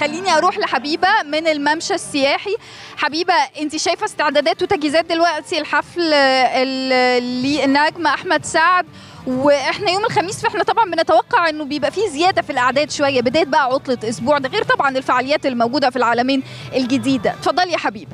خليني اروح لحبيبه من الممشى السياحي حبيبه انت شايفه استعدادات وتجهيزات دلوقتي الحفل للنجم احمد سعد واحنا يوم الخميس فاحنا طبعا بنتوقع انه بيبقى فيه زياده في الاعداد شويه بدايه بقى عطله اسبوع ده غير طبعا الفعاليات الموجوده في العالمين الجديده اتفضلي يا حبيبه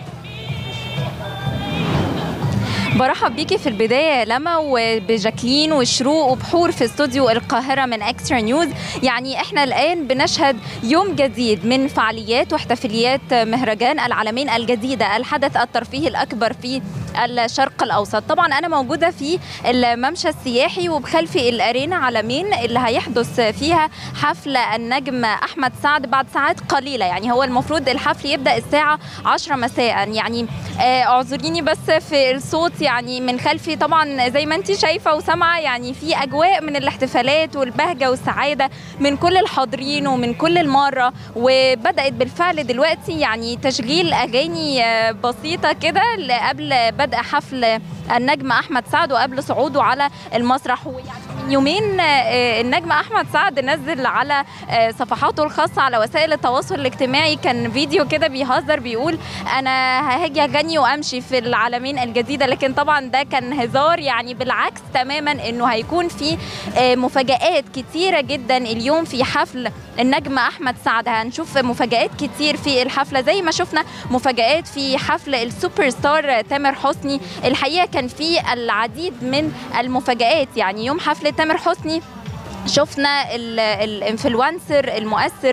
برحب بيكي في البداية لما وبجاكلين وشروق وبحور في استوديو القاهرة من اكسترا نيوز يعني احنا الآن بنشهد يوم جديد من فعاليات واحتفاليات مهرجان العالمين الجديدة الحدث الترفيهي الأكبر في الشرق الأوسط طبعا أنا موجودة في الممشى السياحي وبخلفي الأرينا عالمين اللي هيحدث فيها حفل النجم أحمد سعد بعد ساعات قليلة يعني هو المفروض الحفل يبدأ الساعة 10 مساء يعني اعذريني بس في الصوت يعني من خلفي طبعا زي ما انت شايفه وسامعه يعني في اجواء من الاحتفالات والبهجه والسعاده من كل الحاضرين ومن كل المره وبدات بالفعل دلوقتي يعني تشغيل اغاني بسيطه كده قبل بدء حفل النجم احمد سعد وقبل صعوده على المسرح ويعني من يومين النجم احمد سعد نزل على صفحاته الخاصه على وسائل التواصل الاجتماعي كان فيديو كده بيهزر بيقول انا هاجي اغني وامشي في العالمين الجديده لكن طبعا ده كان هزار يعني بالعكس تماما انه هيكون في مفاجات كتيره جدا اليوم في حفل النجم احمد سعد هنشوف مفاجات كتير في الحفله زي ما شفنا مفاجات في حفل السوبر ستار تامر حسني الحقيقه كان في العديد من المفاجات يعني يوم حفله تامر حسني شفنا الانفلونسر المؤثر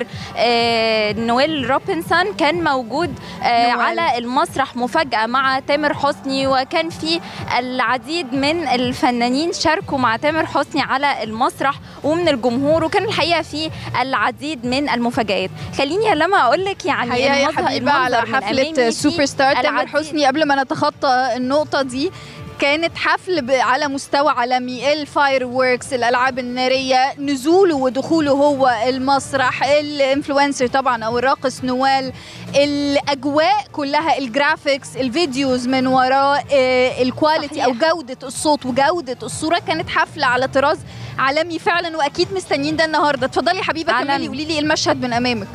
آه نويل روبنسون كان موجود آه على المسرح مفاجأة مع تامر حسني وكان في العديد من الفنانين شاركوا مع تامر حسني على المسرح ومن الجمهور وكان الحقيقة في العديد من المفاجآت خليني لما أقول لك يعني حقيقة يا حبيبة على حفلة سوبر ستار تامر حسني قبل ما نتخطى النقطة دي كانت حفل على مستوى عالمي الفاير ووركس الالعاب الناريه نزوله ودخوله هو المسرح الانفلونسر طبعا او الراقص نوال الاجواء كلها الجرافيكس الفيديوز من وراء الكواليتي او جوده الصوت وجوده الصوره كانت حفله على طراز عالمي فعلا واكيد مستنيين ده النهارده اتفضلي حبيبه كملي قولي لي ايه المشهد من امامك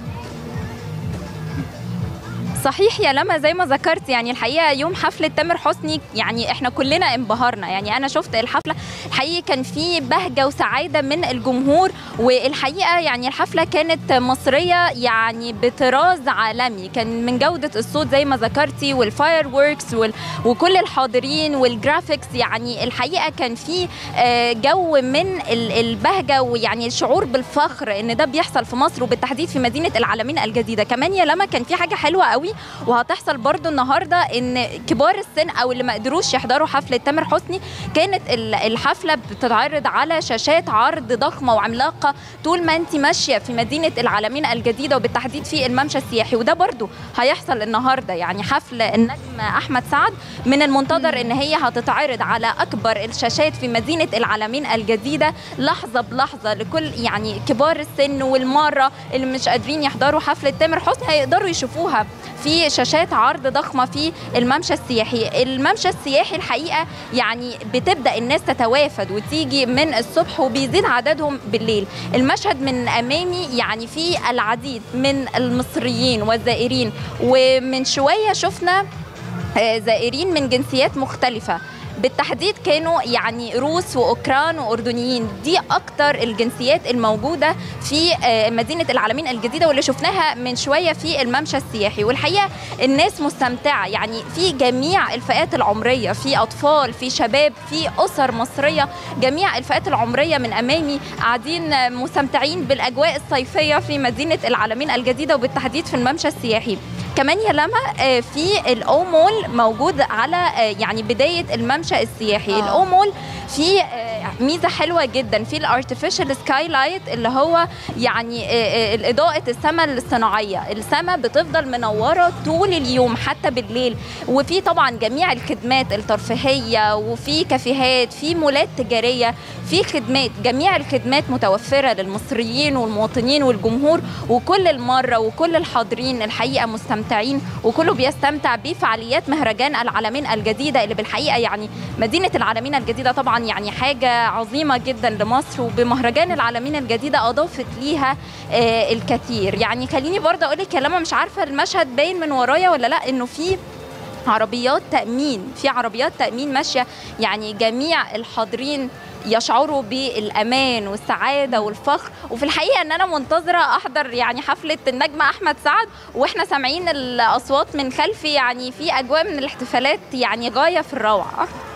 صحيح يا لما زي ما ذكرت يعني الحقيقه يوم حفله تامر حسني يعني احنا كلنا انبهرنا يعني انا شفت الحفله الحقيقه كان في بهجه وسعاده من الجمهور والحقيقه يعني الحفله كانت مصريه يعني بطراز عالمي كان من جوده الصوت زي ما ذكرتي والفاير ووركس وال وكل الحاضرين والجرافيكس يعني الحقيقه كان في جو من البهجه ويعني الشعور بالفخر ان ده بيحصل في مصر وبالتحديد في مدينه العالمين الجديده كمان يا لما كان في حاجه حلوه قوي وهتحصل برضو النهارده ان كبار السن او اللي ما قدروش يحضروا حفله تامر حسني كانت الحفله بتتعرض على شاشات عرض ضخمه وعملاقه طول ما انت ماشيه في مدينه العالمين الجديده وبالتحديد في الممشى السياحي وده برضو هيحصل النهارده يعني حفل النجم احمد سعد من المنتظر ان هي هتتعرض على اكبر الشاشات في مدينه العالمين الجديده لحظه بلحظه لكل يعني كبار السن والمره اللي مش قادرين يحضروا حفله تامر حسني هيقدروا يشوفوها في شاشات عرض ضخمه في الممشى السياحي الممشى السياحي الحقيقه يعني بتبدا الناس تتوافد وتيجي من الصبح وبيزيد عددهم بالليل المشهد من امامي يعني في العديد من المصريين والزائرين ومن شويه شفنا زائرين من جنسيات مختلفه بالتحديد كانوا يعني روس واوكران واردنيين دي اكتر الجنسيات الموجوده في مدينه العالمين الجديده واللي شفناها من شويه في الممشى السياحي والحقيقه الناس مستمتعه يعني في جميع الفئات العمريه في اطفال في شباب في اسر مصريه جميع الفئات العمريه من امامي قاعدين مستمتعين بالاجواء الصيفيه في مدينه العالمين الجديده وبالتحديد في الممشى السياحي كمان يا لما في الاو مول موجود على يعني بدايه الممشى السياحي آه. الاو مول في ميزه حلوه جدا في الارتفيشال سكاي لايت اللي هو يعني اضاءه السماء الصناعيه السماء بتفضل منوره طول اليوم حتى بالليل وفي طبعا جميع الخدمات الترفيهيه وفي كافيهات في مولات تجاريه في خدمات جميع الخدمات متوفره للمصريين والمواطنين والجمهور وكل المره وكل الحاضرين الحقيقه مستمتعين مستمتعين وكله بيستمتع بفعاليات مهرجان العالمين الجديده اللي بالحقيقه يعني مدينه العالمين الجديده طبعا يعني حاجه عظيمه جدا لمصر وبمهرجان العالمين الجديده اضافت ليها آه الكثير يعني خليني برضه اقول لك لما مش عارفه المشهد باين من ورايا ولا لا انه في عربيات تامين في عربيات تامين ماشيه يعني جميع الحاضرين يشعروا بالامان والسعاده والفخر وفي الحقيقه ان انا منتظره احضر يعني حفله النجم احمد سعد واحنا سامعين الاصوات من خلفي يعني في اجواء من الاحتفالات يعني غايه في الروعه